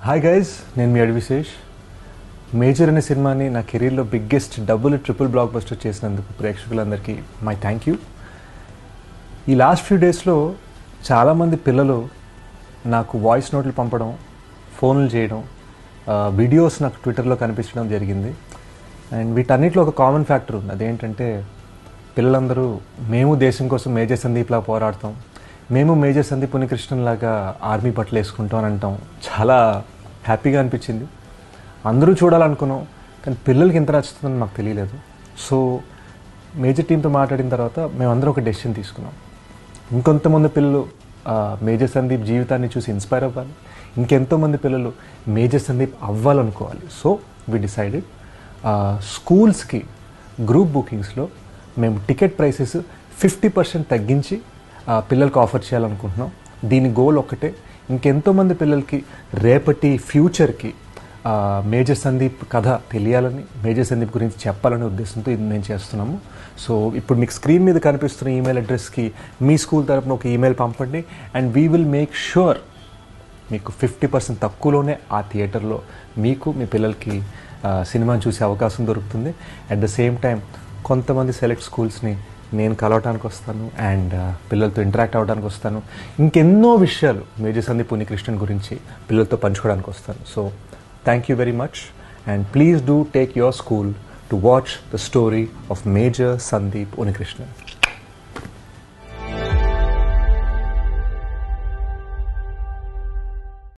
hi guys నేను మీ అడి విశేష్ major అనే సినిమాని నా కెరీర్లో biggest double triple blockbuster చేసినందుకు ప్రేక్షకులందరికీ మై థ్యాంక్ యూ ఈ లాస్ట్ ఫ్యూ డేస్లో చాలామంది పిల్లలు నాకు వాయిస్ నోట్లు పంపడం ఫోన్లు చేయడం ఆ, వీడియోస్ నాకు ట్విట్టర్లో కనిపించడం జరిగింది అండ్ వీటన్నిటిలో ఒక కామన్ ఫ్యాక్టర్ ఉంది అదేంటంటే పిల్లలందరూ మేము దేశం కోసం మేజర్ సందీప్లా పోరాడతాం మేము మేజర్ సందీప్ ఉనికృష్ణన్ లాగా ఆర్మీ బట్టలు వేసుకుంటాం అని అంటాం చాలా హ్యాపీగా అనిపించింది అందరూ చూడాలనుకున్నాం కానీ పిల్లలకి ఎంత నచ్చుతుందని మాకు తెలియలేదు సో మేజర్ టీంతో మాట్లాడిన తర్వాత మేమందరం ఒక డెసిషన్ తీసుకున్నాం ఇంకొంతమంది పిల్లలు ఆ, మేజర్ సందీప్ జీవితాన్ని చూసి ఇన్స్పైర్ అవ్వాలి ఇంకెంతోమంది పిల్లలు మేజర్ సందీప్ అవ్వాలనుకోవాలి సో వి డిసైడెడ్ స్కూల్స్కి గ్రూప్ బుకింగ్స్లో మేము టికెట్ ప్రైసెస్ ఫిఫ్టీ పర్సెంట్ తగ్గించి ఆ, పిల్లలకు ఆఫర్ చేయాలనుకుంటున్నాం దీని గోల్ ఒక్కటే ఇంకెంతోమంది పిల్లలకి రేపటి ఫ్యూచర్కి ఆ, మేజర్ సందీప్ కథ తెలియాలని మేజర్ సందీప్ గురించి చెప్పాలనే ఉద్దేశంతో ఇది మేము చేస్తున్నాము సో ఇప్పుడు మీకు స్క్రీన్ మీద కనిపిస్తున్న ఈమెయిల్ అడ్రస్కి మీ స్కూల్ తరపున ఒక ఈమెయిల్ పంపండి and we will make sure మీకు ఫిఫ్టీ పర్సెంట్ తక్కువలోనే ఆ థియేటర్లో మీకు మీ పిల్లలకి ఆ, సినిమాని చూసే అవకాశం దొరుకుతుంది అట్ ద సేమ్ టైం కొంతమంది సెలెక్ట్ స్కూల్స్ని నేను కలవటానికి వస్తాను అండ్ పిల్లలతో ఇంటరాక్ట్ అవ్వడానికి వస్తాను ఇంకెన్నో విషయాలు మేజర్ సందీప్ ఉనికృష్ణన్ గురించి పిల్లలతో పంచుకోవడానికి వస్తాను so thank you very much and please do take your school to watch the story of major Sandeep ఉనికృష్ణన్